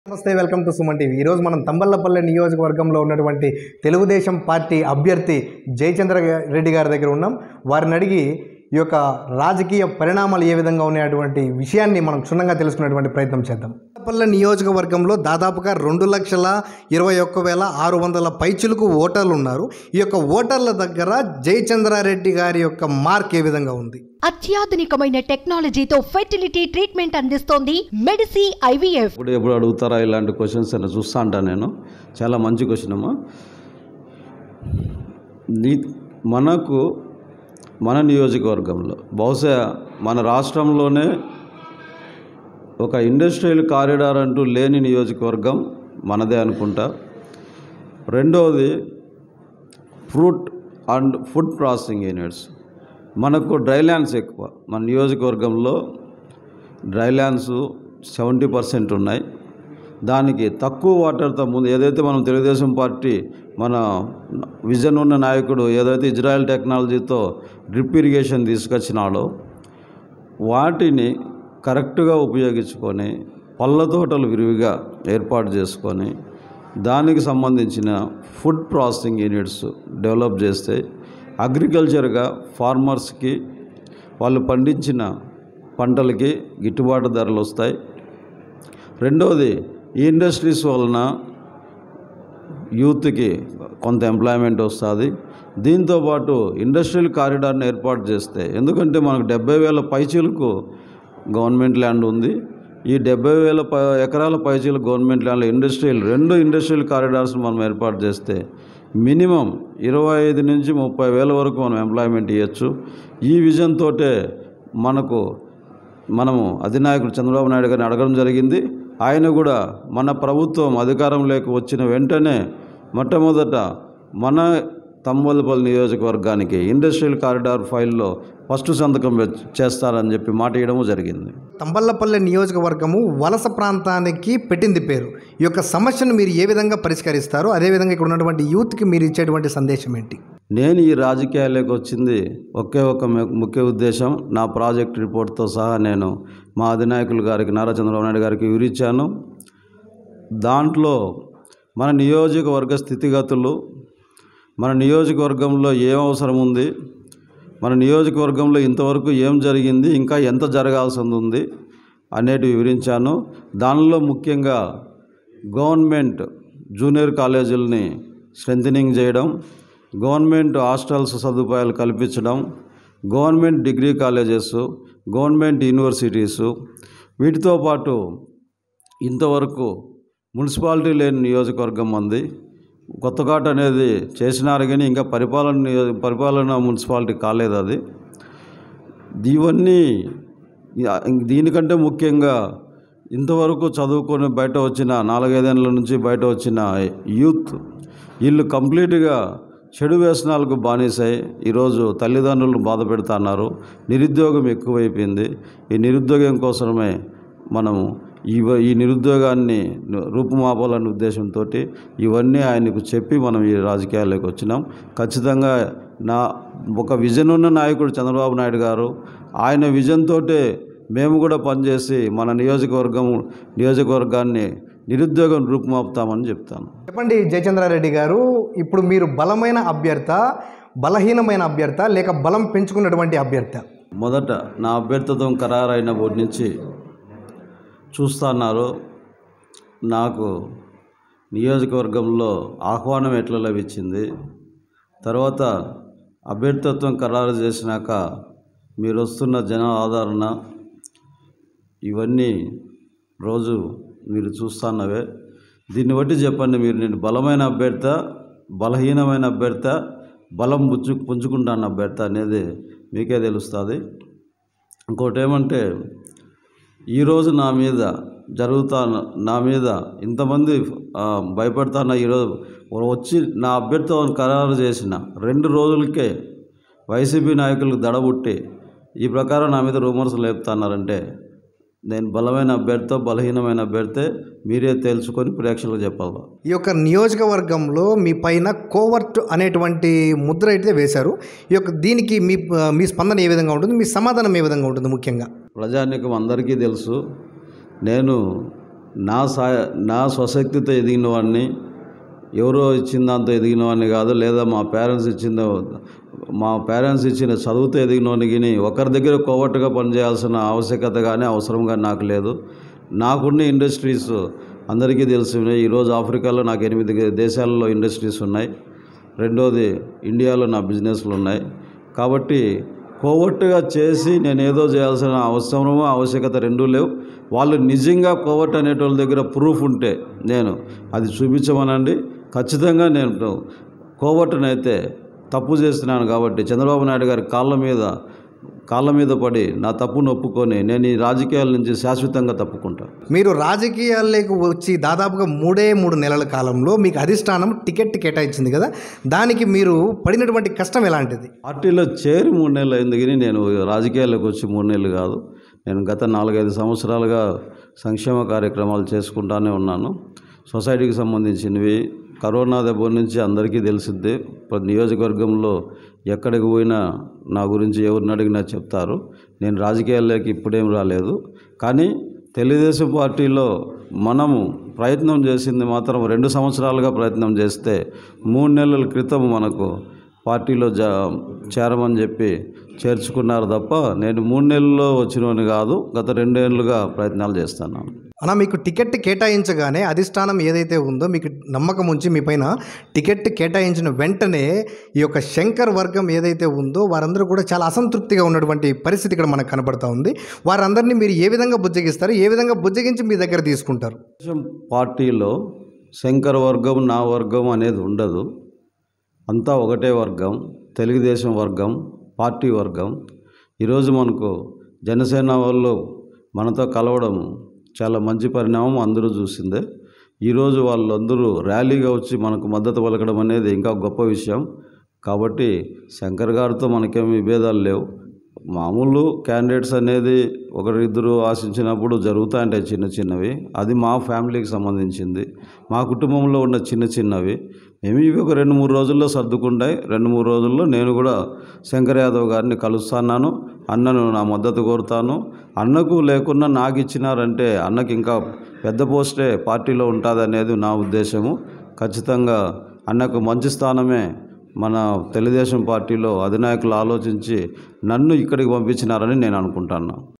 నమస్తే welcome to Suman TV ఈరోజు మనం తంబల్లపల్లె నియోజకవర్గంలో ఉన్నటువంటి తెలుగుదేశం పార్టీ అభ్యర్థి జయచంద్ర రెడ్డి గారి దగ్గర ఉన్నాం వారిని అడిగి ఈ యొక్క రాజకీయ పరిణామాలు ఏ విధంగా ఉన్నాయటువంటి విషయాన్ని మనం క్షుణ్ణంగా తెలుసుకునేటువంటి ప్రయత్నం చేద్దాం తంబల్లపల్లె నియోజకవర్గంలో దాదాపుగా రెండు లక్షల ఇరవై ఒక్క వేల ఆరు వందల పైచులకు ఓటర్లు ఉన్నారు ఈ యొక్క ఓటర్ల దగ్గర జయచంద్రారెడ్డి గారి యొక్క మార్క్ ఏ విధంగా ఉంది అత్యాధునికమైన టెక్నాలజీతో ఫెర్టిలిటీ ట్రీట్మెంట్ అందిస్తోంది మెడిసి ఐవీఎఫ్ ఇప్పుడు ఎప్పుడు అడుగుతారా ఇలాంటి క్వశ్చన్స్ అని చూస్తా ఉంటాను నేను చాలా మంచి క్వశ్చన్ అమ్మా నీ మనకు మన నియోజకవర్గంలో బహుశా మన రాష్ట్రంలోనే ఒక ఇండస్ట్రియల్ కారిడార్ అంటూ లేని నియోజకవర్గం మనదే అనుకుంటా రెండవది fruit and food processing units మనకు డ్రై ల్యాండ్స్ ఎక్కువ మన నియోజకవర్గంలో డ్రై ల్యాండ్స్ సెవెంటీ పర్సెంట్ ఉన్నాయి దానికి తక్కువ వాటర్తో ముందు ఏదైతే మనం తెలుగుదేశం పార్టీ మన విజన్ ఉన్న నాయకుడు ఏదైతే ఇజ్రాయెల్ టెక్నాలజీతో డ్రిప్ ఇరిగేషన్ తీసుకొచ్చినాడో వాటిని కరెక్ట్గా ఉపయోగించుకొని పళ్ళ తోటలు విరివిగా ఏర్పాటు చేసుకొని దానికి సంబంధించిన ఫుడ్ ప్రాసెసింగ్ యూనిట్స్ డెవలప్ చేస్తే అగ్రికల్చర్గా ఫార్మర్స్కి వాళ్ళు పండించిన పంటలకి గిట్టుబాటు ధరలు వస్తాయి రెండవది ఈ ఇండస్ట్రీస్ వలన యూత్కి కొంత ఎంప్లాయ్మెంట్ వస్తుంది దీంతోపాటు ఇండస్ట్రియల్ కారిడార్ని ఏర్పాటు చేస్తే ఎందుకంటే మనకు డెబ్బై వేల పైచీలకు గవర్నమెంట్ ల్యాండ్ ఉంది ఈ డెబ్బై వేల ప ఎకరాల పైచీల గవర్నమెంట్ ల్యాండ్లో ఇండస్ట్రియల్ రెండు ఇండస్ట్రియల్ కారిడార్స్ మనం ఏర్పాటు చేస్తే మినిమం ఇరవై ఐదు నుంచి ముప్పై వేల వరకు మనం ఎంప్లాయ్మెంట్ ఇవ్వచ్చు ఈ విజన్ తోటే మనకు మనము అధినాయకుడు చంద్రబాబు నాయుడు గారిని అడగడం జరిగింది ఆయన కూడా మన ప్రభుత్వం అధికారంలోకి వచ్చిన వెంటనే మొట్టమొదట మన తమ్మలపల్లి నియోజకవర్గానికి ఇండస్ట్రియల్ కారిడార్ ఫైల్లో ఫస్ట్ సంతకం పె- చేస్తారని చెప్పి మాట ఇవ్వడము జరిగింది తంబల్లపల్లె నియోజకవర్గము వలస ప్రాంతానికి పెట్టింది పేరు ఈ యొక్క సమస్యను మీరు ఏ విధంగా పరిష్కరిస్తారు అదేవిధంగా ఇక్కడ ఉన్నటువంటి యూత్కి మీరు ఇచ్చేటువంటి సందేశం ఏంటి నేను ఈ రాజకీయాల్లోకి వచ్చింది ఒకే ఒక ము- ముఖ్య ఉద్దేశం నా ప్రాజెక్ట్ రిపోర్ట్తో సహా నేను మా అధినాయకులు గారికి నారా చంద్రబాబు నాయుడు గారికి వివరించాను దాంట్లో మన నియోజకవర్గ స్థితిగతులు మన నియోజకవర్గంలో ఏం అవసరం ఉంది మన నియోజకవర్గంలో ఇంతవరకు ఏం జరిగింది ఇంకా ఎంత జరగాల్సి ఉంది అనేటివి వివరించాను దానిలో ముఖ్యంగా గవర్నమెంట్ జూనియర్ కాలేజీలని స్ట్రెంథనింగ్ చేయడం గవర్నమెంట్ హాస్టల్స్ సదుపాయాలు కల్పించడం government degree colleges government universities వీటితో పాటు ఇంతవరకు మున్సిపాలిటీ లేని నియోజకవర్గం మంది కొత్తఘాట్ అనేది చేసినారు కానీ ఇంకా పరిపాలన నియో- పరిపాలన మున్సిపాలిటీ కాలేదు అది ఇవన్నీ దీనికంటే ముఖ్యంగా ఇంతవరకు చదువుకొని బయట వచ్చిన నాలుగైదేళ్ళ నుంచి బయట వచ్చిన యూత్ వీళ్ళు కంప్లీట్గా చెడు వ్యసనాలకు బానిసై ఈరోజు తల్లిదండ్రులను బాధ పెడుతున్నారు నిరుద్యోగం ఎక్కువైపోయింది ఈ నిరుద్యోగం కోసమే మనము ఇవ ఈ నిరుద్యోగాన్ని రూపుమాపాలనే ఉద్దేశంతో ఇవన్నీ ఆయనకు చెప్పి మనం ఈ రాజకీయాల్లోకి వచ్చినాం ఖచ్చితంగా నా ఒక విజన్ ఉన్న నాయకుడు చంద్రబాబు నాయుడు గారు ఆయన విజన్ తోటే మేము కూడా పనిచేసి మన నియోజకవర్గం నియోజకవర్గాన్ని నిరుద్యోగం రూపుమాపుతామని చెప్తాను చెప్పండి జయచంద్రారెడ్డి గారు ఇప్పుడు మీరు బలమైన అభ్యర్థ బలహీనమైన అభ్యర్థ లేక బలం పెంచుకున్నటువంటి అభ్యర్థ మొదట నా అభ్యర్థిత్వం ఖరారైనప్పటి నుంచి చూస్తున్నారు నాకు నియోజకవర్గంలో ఆహ్వానం ఎట్లా లభించింది తర్వాత అభ్యర్థిత్వం ఖరారు చేసినాక మీరు వస్తున్న జన ఆదరణ ఇవన్నీ రోజు మీరు చూస్తున్నవే దీన్ని బట్టి చెప్పండి మీరు నేను బలమైన అభ్యర్థ బలహీనమైన అభ్యర్థ బలం పుంజు పుంజుకుంటాను అభ్యర్థ అనేది మీకే తెలుస్తుంది ఇంకోటి ఏమంటే ఈరోజు నా మీద జరుగుతా నా మీద ఇంతమంది ఆ, భయపడతాన్న ఈరోజు వచ్చి నా అభ్యర్థిత్వం ఖరారు చేసిన రెండు రోజులకే వైసీపీ నాయకులకు దడబుట్టి ఈ ప్రకారం నా మీద రూమర్స్ లేపుతున్నారంటే నేను బలమైన అభ్యర్థి బలహీనమైన అభ్యర్థి మీరే తేల్చుకొని ప్రేక్షకులకు చెప్పాలి ఈ యొక్క నియోజకవర్గంలో మీ పైన కోవర్ట్ అనేటువంటి ముద్ర అయితే వేశారు ఈ యొక్క దీనికి మీ మీ స్పందన ఏ విధంగా ఉంటుంది మీ సమాధానం ఏ విధంగా ఉంటుంది ముఖ్యంగా ప్రజానీకం అందరికీ తెలుసు నేను నా సా నా స్వశక్తితో ఎదిగిన వాడిని ఎవరో ఇచ్చిన దాంతో ఎదిగిన వాడిని కాదు లేదా మా పేరెంట్స్ ఇచ్చిన మా పేరెంట్స్ ఇచ్చిన చదువుతో ఎదిగిన వాడిని ఒకరి దగ్గర కోవట్టుగా పనిచేయాల్సిన ఆవశ్యకత కానీ అవసరం కానీ నాకు లేదు నాకున్న ఇండస్ట్రీస్ అందరికీ తెలిసినాయి ఈరోజు ఆఫ్రికాలో నాకు ఎనిమిది దేశాలలో ఇండస్ట్రీస్ ఉన్నాయి రెండోది ఇండియాలో నా బిజినెస్లు ఉన్నాయి కాబట్టి కోవట్టుగా చేసి నేను ఏదో చేయాల్సిన అవసరము ఆవశ్యకత రెండూ లేవు వాళ్ళు నిజంగా కోవట్ అనేటోళ్ళ దగ్గర ప్రూఫ్ ఉంటే నేను అది చూపించమనండి ఖచ్చితంగా నేను కోవట్టునైతే తప్పు చేస్తున్నాను కాబట్టి చంద్రబాబు నాయుడు గారి కాళ్ళ మీద కాళ్ళ మీద పడి నా తప్పును ఒప్పుకొని నేను ఈ రాజకీయాల నుంచి శాశ్వతంగా తప్పుకుంటాను మీరు రాజకీయాల్లోకి వచ్చి దాదాపుగా మూడే మూడు నెలల కాలంలో మీకు అధిష్టానం టికెట్ కేటాయించింది కదా దానికి మీరు పడినటువంటి కష్టం ఎలాంటిది పార్టీలో చేరి మూడు నెలలు అయింది కానీ నేను రాజకీయాల్లోకి వచ్చి మూడు నెలలు కాదు నేను గత నాలుగైదు సంవత్సరాలుగా సంక్షేమ కార్యక్రమాలు చేసుకుంటానే ఉన్నాను సొసైటీకి సంబంధించినవి కరోనా దెబ్బ నుంచి అందరికీ తెలిసిద్ది ప్రతి నియోజకవర్గంలో ఎక్కడికి పోయినా నా గురించి ఎవరిని అడిగినా చెప్తారు నేను రాజకీయాల్లోకి ఇప్పుడేం రాలేదు కానీ తెలుగుదేశం పార్టీలో మనము ప్రయత్నం చేసింది మాత్రం రెండు సంవత్సరాలుగా ప్రయత్నం చేస్తే మూడు నెలల క్రితం మనకు పార్టీలో జా చేరమని చెప్పి చేర్చుకున్నారు తప్ప నేను మూడు నెలల్లో వచ్చినవని కాదు గత రెండేళ్లుగా ప్రయత్నాలు చేస్తున్నాను అలా మీకు టికెట్ కేటాయించగానే అధిష్టానం ఏదైతే ఉందో మీకు నమ్మకం ఉంచి మీ పైన టికెట్ కేటాయించిన వెంటనే ఈ యొక్క శంకర్ వర్గం ఏదైతే ఉందో వారందరూ కూడా చాలా అసంతృప్తిగా ఉన్నటువంటి పరిస్థితి ఇక్కడ మనకు కనబడతా ఉంది వారందరినీ మీరు ఏ విధంగా బుజ్జగిస్తారు ఏ విధంగా బుజ్జగించి మీ దగ్గర తీసుకుంటారు తెలుగుదేశం పార్టీలో శంకర వర్గం నా వర్గం అనేది ఉండదు అంతా ఒకటే వర్గం తెలుగుదేశం వర్గం పార్టీ వర్గం ఈరోజు మనకు జనసేన వాళ్ళు మనతో కలవడం చాలా మంచి పరిణామం అందరూ చూసిందే ఈరోజు వాళ్ళందరూ ర్యాలీగా వచ్చి మనకు మద్దతు పలకడం అనేది ఇంకా గొప్ప విషయం కాబట్టి శంకర్ గారితో మనకేం విభేదాలు లేవు మామూలు క్యాండిడేట్స్ అనేది ఒకరిద్దరు ఆశించినప్పుడు జరుగుతాయంటాయి చిన్న చిన్నవి అది మా ఫ్యామిలీకి సంబంధించింది మా కుటుంబంలో ఉన్న చిన్న చిన్నవి మేము ఇవి ఒక రెండు మూడు రోజుల్లో సర్దుకుంటాయి రెండు మూడు రోజుల్లో నేను కూడా శంకర్ యాదవ్ గారిని కలుస్తున్నాను అన్నను నా మద్దతు కోరుతాను అన్నకు లేకున్నా నాకు ఇచ్చినారంటే అన్నకి ఇంకా పెద్ద పోస్టే పార్టీలో ఉంటుంది అనేది నా ఉద్దేశము ఖచ్చితంగా అన్నకు మంచి స్థానమే మన తెలుగుదేశం పార్టీలో అధినాయకులు ఆలోచించి నన్ను ఇక్కడికి పంపించినారని నేను అనుకుంటున్నాను